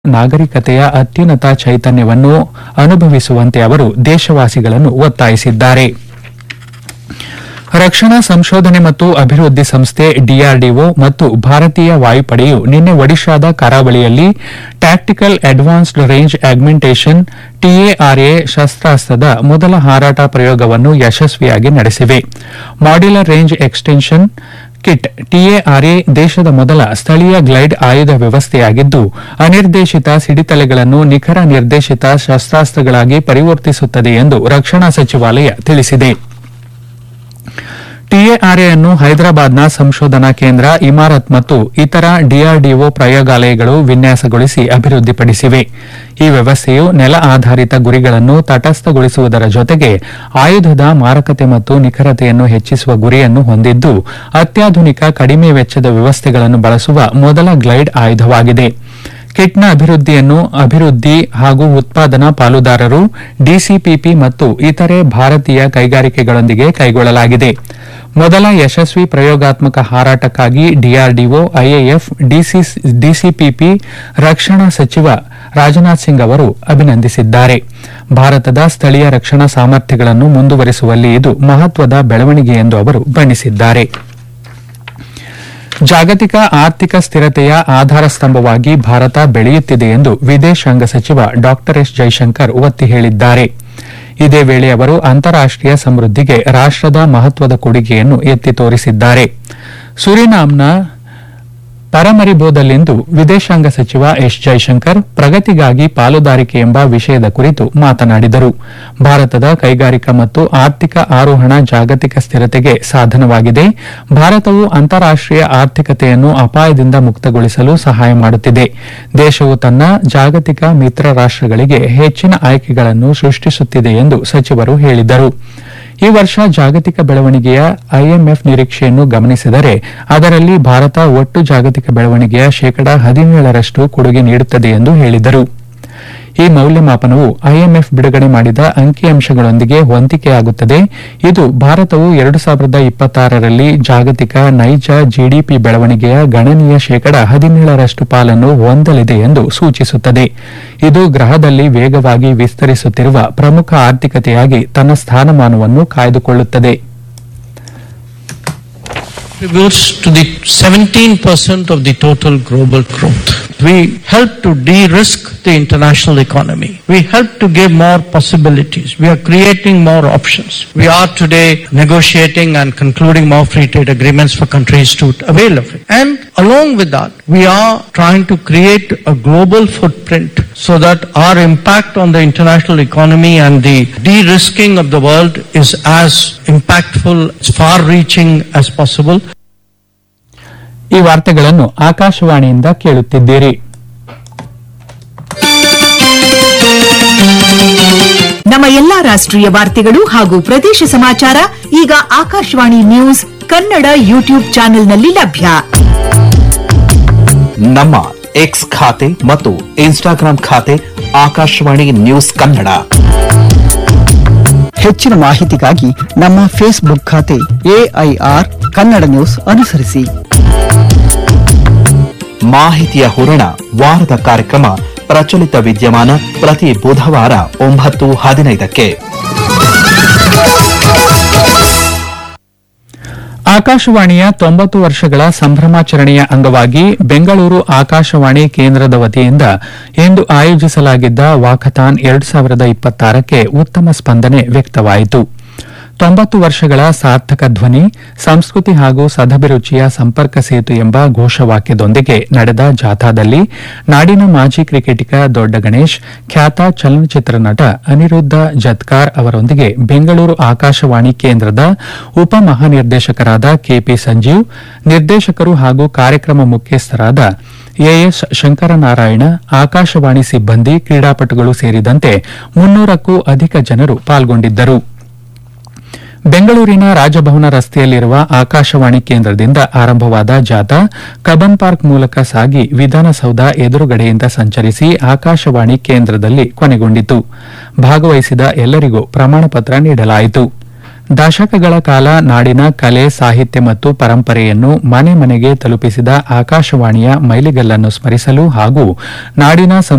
ನಾಗರಿಕತೆಯ ಅತ್ಯುನ್ನತ ಚೈತನ್ಯವನ್ನು ಅನುಭವಿಸುವಂತೆ ಅವರು ದೇಶವಾಸಿಗಳನ್ನು ಒತ್ತಾಯಿಸಿದ್ದಾರೆ ರಕ್ಷಣಾ ಸಂಶೋಧನೆ ಮತ್ತು ಅಭಿವೃದ್ಧಿ ಸಂಸ್ಥೆ ಡಿಆರ್ಡಿಒ ಮತ್ತು ಭಾರತೀಯ ವಾಯುಪಡೆಯು ನಿನ್ನೆ ಒಡಿಶಾದ ಕರಾವಳಿಯಲ್ಲಿ tactical advanced range augmentation TARA ಶಸ್ತ್ರಾಸ್ತ್ರದ ಮೊದಲ ಹಾರಾಟ ಪ್ರಯೋಗವನ್ನು ಯಶಸ್ವಿಯಾಗಿ ನಡೆಸಿವೆ modular range extension kit TARA ದೇಶದ ಮೊದಲ ಸ್ಥಳೀಯ ಗ್ಲೈಡ್ ಆಯುಧ ವ್ಯವಸ್ಥೆಯಾಗಿದ್ದು ಅನಿರ್ದೇಶಿತ ಸಿಡಿತಲೆಗಳನ್ನು ನಿಖರ ನಿರ್ದೇಶಿತ ಶಸ್ತ್ರಾಸ್ತ್ರಗಳಾಗಿ ಪರಿವರ್ತಿಸುತ್ತದೆ ಎಂದು ರಕ್ಷಣಾ ಸಚಿವಾಲಯ ತಿಳಿಸಿದೆ ಟಿಎಆರ್ಎ ಅನ್ನು ಹೈದರಾಬಾದ್ನ ಸಂಶೋಧನಾ ಕೇಂದ್ರ ಇಮಾರತ್ ಮತ್ತು ಇತರ ಡಿಆರ್ಡಿಒ ಪ್ರಯೋಗಾಲಯಗಳು ವಿನ್ಯಾಸಗೊಳಿಸಿ ಅಭಿವೃದ್ಧಿಪಡಿಸಿವೆ ಈ ವ್ಯವಸ್ಥೆಯು ನೆಲ ಆಧಾರಿತ ಗುರಿಗಳನ್ನು ತಟಸ್ಥಗೊಳಿಸುವುದರ ಜೊತೆಗೆ ಆಯುಧದ ಮಾರಕತೆ ಮತ್ತು ನಿಖರತೆಯನ್ನು ಹೆಚ್ಚಿಸುವ ಗುರಿಯನ್ನು ಹೊಂದಿದ್ದು ಅತ್ಯಾಧುನಿಕ ಕಡಿಮೆ ವೆಚ್ಚದ ವ್ಯವಸ್ಥೆಗಳನ್ನು ಬಳಸುವ ಮೊದಲ ಗ್ಲೈಡ್ ಆಯುಧವಾಗಿದೆ ಕಿಟ್ನ ಅಭಿವೃದ್ಧಿಯನ್ನು ಅಭಿವೃದ್ಧಿ ಹಾಗೂ ಉತ್ಪಾದನಾ ಪಾಲುದಾರರು ಡಿಸಿಪಿಪಿ ಮತ್ತು ಇತರೆ ಭಾರತೀಯ ಕೈಗಾರಿಕೆಗಳೊಂದಿಗೆ ಕೈಗೊಳ್ಳಲಾಗಿದೆ ಮೊದಲ ಯಶಸ್ವಿ ಪ್ರಯೋಗಾತ್ಮಕ ಹಾರಾಟಕ್ಕಾಗಿ ಡಿಆರ್ಡಿಒ ಐಎಎಫ್ ಡಿಸಿಪಿಪಿ ರಕ್ಷಣಾ ಸಚಿವ ರಾಜನಾಥ್ ಸಿಂಗ್ ಅವರು ಅಭಿನಂದಿಸಿದ್ದಾರೆ ಭಾರತದ ಸ್ಥಳೀಯ ರಕ್ಷಣಾ ಸಾಮರ್ಥ್ಯಗಳನ್ನು ಮುಂದುವರಿಸುವಲ್ಲಿ ಇದು ಮಹತ್ವದ ಬೆಳವಣಿಗೆ ಎಂದು ಅವರು ಬಣ್ಣಿಸಿದ್ದಾರೆ ಜಾಗತಿಕ ಆರ್ಥಿಕ ಸ್ಥಿರತೆಯ ಆಧಾರ ಸ್ತಂಭವಾಗಿ ಭಾರತ ಬೆಳೆಯುತ್ತಿದೆ ಎಂದು ವಿದೇಶಾಂಗ ಸಚಿವ ಡಾ ಎಸ್ ಜೈಶಂಕರ್ ಒತ್ತಿ ಹೇಳಿದ್ದಾರೆ ಇದೇ ವೇಳೆ ಅವರು ಅಂತಾರಾಷ್ಟೀಯ ಸಮೃದ್ಧಿಗೆ ರಾಷ್ಟದ ಮಹತ್ವದ ಕೊಡುಗೆಯನ್ನು ಎತ್ತಿ ತೋರಿಸಿದ್ದಾರೆ ಸುರಿನಾಮ್ನ ಪರಮರಿಬೋದಲ್ಲಿಂದು ವಿದೇಶಾಂಗ ಸಚಿವ ಎಸ್ ಜೈಶಂಕರ್ ಪ್ರಗತಿಗಾಗಿ ಪಾಲುದಾರಿಕೆ ಎಂಬ ವಿಷಯದ ಕುರಿತು ಮಾತನಾಡಿದರು ಭಾರತದ ಕೈಗಾರಿಕಾ ಮತ್ತು ಆರ್ಥಿಕ ಆರೋಹಣ ಜಾಗತಿಕ ಸ್ಥಿರತೆಗೆ ಸಾಧನವಾಗಿದೆ ಭಾರತವು ಅಂತಾರಾಷ್ಟೀಯ ಆರ್ಥಿಕತೆಯನ್ನು ಅಪಾಯದಿಂದ ಮುಕ್ತಗೊಳಿಸಲು ಸಹಾಯ ಮಾಡುತ್ತಿದೆ ದೇಶವು ತನ್ನ ಜಾಗತಿಕ ಮಿತ್ರ ರಾಷ್ಟಗಳಿಗೆ ಹೆಚ್ಚಿನ ಆಯ್ಕೆಗಳನ್ನು ಸೃಷ್ಟಿಸುತ್ತಿದೆ ಎಂದು ಸಚಿವರು ಹೇಳಿದರು ಈ ವರ್ಷ ಜಾಗತಿಕ ಬೆಳವಣಿಗೆಯ ಐಎಂಎಫ್ ನಿರೀಕ್ಷೆಯನ್ನು ಗಮನಿಸಿದರೆ ಅದರಲ್ಲಿ ಭಾರತ ಒಟ್ಟು ಜಾಗತಿಕ ಬೆಳವಣಿಗೆಯ ಶೇಕಡಾ ಹದಿನೇಳರಷ್ಟು ಕೊಡುಗೆ ನೀಡುತ್ತದೆ ಎಂದು ಹೇಳಿದರು ಈ ಮೌಲ್ಯಮಾಪನವು ಐಎಂಎಫ್ ಬಿಡುಗಡೆ ಮಾಡಿದ ಅಂಕಿಅಂಶಗಳೊಂದಿಗೆ ಹೊಂದಿಕೆಯಾಗುತ್ತದೆ ಇದು ಭಾರತವು ಎರಡು ಸಾವಿರದ ಇಪ್ಪತ್ತಾರರಲ್ಲಿ ಜಾಗತಿಕ ನೈಜ ಜಿಡಿಪಿ ಬೆಳವಣಿಗೆಯ ಗಣನೀಯ ಶೇಕಡಾ ಹದಿನೇಳರಷ್ಟು ಪಾಲನ್ನು ಹೊಂದಲಿದೆ ಎಂದು ಸೂಚಿಸುತ್ತದೆ ಇದು ಗ್ರಹದಲ್ಲಿ ವೇಗವಾಗಿ ವಿಸ್ತರಿಸುತ್ತಿರುವ ಪ್ರಮುಖ ಆರ್ಥಿಕತೆಯಾಗಿ ತನ್ನ ಸ್ಥಾನಮಾನವನ್ನು ಕಾಯ್ದುಕೊಳ್ಳುತ್ತದೆ contributes to the 17% of the total global growth. We help to de-risk the international economy. We help to give more possibilities. We are creating more options. We are today negotiating and concluding more free trade agreements for countries to avail of it. And along with that, we are trying to create a global footprint so that our impact on the international economy and the de-risking of the world is as impactful, as far-reaching as possible. ಈ ವಾರ್ತೆಗಳನ್ನು ಆಕಾಶವಾಣಿಯಿಂದ ಕೇಳುತ್ತಿದ್ದೀರಿ ನಮ್ಮ ಎಲ್ಲಾ ರಾಷ್ಟ್ರೀಯ ವಾರ್ತೆಗಳು ಹಾಗೂ ಪ್ರದೇಶ ಸಮಾಚಾರ ಈಗ ಆಕಾಶವಾಣಿ ನ್ಯೂಸ್ ಕನ್ನಡ ಯೂಟ್ಯೂಬ್ ಚಾನೆಲ್ನಲ್ಲಿ ಲಭ್ಯ ನಮ್ಮ ಎಕ್ಸ್ ಖಾತೆ ಮತ್ತು ಇನ್ಸ್ಟಾಗ್ರಾಂ ಖಾತೆ ಆಕಾಶವಾಣಿ ನ್ಯೂಸ್ ಕನ್ನಡ ಹೆಚ್ಚಿನ ಮಾಹಿತಿಗಾಗಿ ನಮ್ಮ ಫೇಸ್ಬುಕ್ ಖಾತೆ ಎಐಆರ್ ಕನ್ನಡ ನ್ಯೂಸ್ ಅನುಸರಿಸಿ ಮಾಹಿತಿಯ ಹೂರಣ ವಾರದ ಕಾರ್ಯಕ್ರಮ ಪ್ರಚಲಿತ ವಿದ್ಯಮಾನ ಪ್ರತಿ ಬುಧವಾರ ಒಂಬತ್ತು ಹದಿನೈದಕ್ಕೆ ಆಕಾಶವಾಣಿಯ ತೊಂಬತ್ತು ವರ್ಷಗಳ ಸಂಭ್ರಮಾಚರಣೆಯ ಅಂಗವಾಗಿ ಬೆಂಗಳೂರು ಆಕಾಶವಾಣಿ ಕೇಂದ್ರದ ವತಿಯಿಂದ ಇಂದು ಆಯೋಜಿಸಲಾಗಿದ್ದ ವಾಕಥಾನ್ ಎರಡು ಸಾವಿರದ ಇಪ್ಪತ್ತಾರಕ್ಕೆ ಉತ್ತಮ ಸ್ಪಂದನೆ ವ್ಯಕ್ತವಾಯಿತು ತೊಂಬತ್ತು ವರ್ಷಗಳ ಸಾರ್ಥಕ ಧ್ವನಿ ಸಂಸ್ಕೃತಿ ಹಾಗೂ ಸದಭಿರುಚಿಯ ಸಂಪರ್ಕ ಸೇತು ಎಂಬ ಘೋಷವಾಕ್ಯದೊಂದಿಗೆ ನಡೆದ ಜಾಥಾದಲ್ಲಿ ನಾಡಿನ ಮಾಜಿ ಕ್ರಿಕೆಟಿಗ ದೊಡ್ಡ ಗಣೇಶ್ ಖ್ಯಾತ ಚಲನಚಿತ್ರ ನಟ ಅನಿರುದ್ಧ ಜತ್ಕಾರ್ ಅವರೊಂದಿಗೆ ಬೆಂಗಳೂರು ಆಕಾಶವಾಣಿ ಕೇಂದ್ರದ ಉಪ ಮಹಾನಿರ್ದೇಶಕರಾದ ಕೆಪಿ ಸಂಜೀವ್ ನಿರ್ದೇಶಕರು ಹಾಗೂ ಕಾರ್ಯಕ್ರಮ ಮುಖ್ಯಸ್ಥರಾದ ಎಎಸ್ ಶಂಕರನಾರಾಯಣ ಆಕಾಶವಾಣಿ ಸಿಬ್ಬಂದಿ ಕ್ರೀಡಾಪಟುಗಳು ಸೇರಿದಂತೆ ಮುನ್ನೂರಕ್ಕೂ ಅಧಿಕ ಜನರು ಪಾಲ್ಗೊಂಡಿದ್ದರು ಬೆಂಗಳೂರಿನ ರಾಜಭವನ ರಸ್ತೆಯಲ್ಲಿರುವ ಆಕಾಶವಾಣಿ ಕೇಂದ್ರದಿಂದ ಆರಂಭವಾದ ಜಾಥಾ ಕಬ್ಬನ್ ಪಾರ್ಕ್ ಮೂಲಕ ಸಾಗಿ ವಿಧಾನಸೌಧ ಎದುರುಗಡೆಯಿಂದ ಸಂಚರಿಸಿ ಆಕಾಶವಾಣಿ ಕೇಂದ್ರದಲ್ಲಿ ಕೊನೆಗೊಂಡಿತು ಭಾಗವಹಿಸಿದ ಎಲ್ಲರಿಗೂ ಪ್ರಮಾಣ ಪತ್ರ ನೀಡಲಾಯಿತು ದಶಕಗಳ ಕಾಲ ನಾಡಿನ ಕಲೆ ಸಾಹಿತ್ಯ ಮತ್ತು ಪರಂಪರೆಯನ್ನು ಮನೆ ಮನೆಗೆ ತಲುಪಿಸಿದ ಆಕಾಶವಾಣಿಯ ಮೈಲಿಗಲ್ಲನ್ನು ಸ್ಮರಿಸಲು ಹಾಗೂ ನಾಡಿನ